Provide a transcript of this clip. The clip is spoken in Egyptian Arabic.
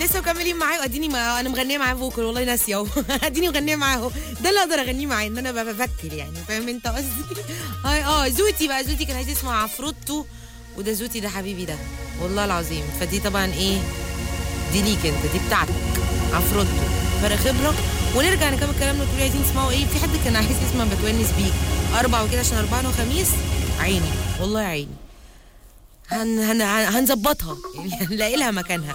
لسه مكملين معاه اديني ما انا مغنيه معاه فوكل والله ناسيه اهو اديني مغنيه معاه ده اللي اقدر اغنيه معاه ان انا بفكر يعني فاهم انت قصدي هاي اه زوتي بقى زوتي كان عايز يسمع عفروتو وده زوتي ده حبيبي ده والله العظيم فدي طبعا ايه دي ليك انت دي بتاعتك عفروتو فرق خبره ونرجع نكمل كلامنا تقولي عايزين تسمعوا ايه في حد كان عايز يسمع بتونس بيك اربع وكده عشان اربعة وخميس عيني والله عيني هن هن هنظبطها يعني هنلاقي لها مكانها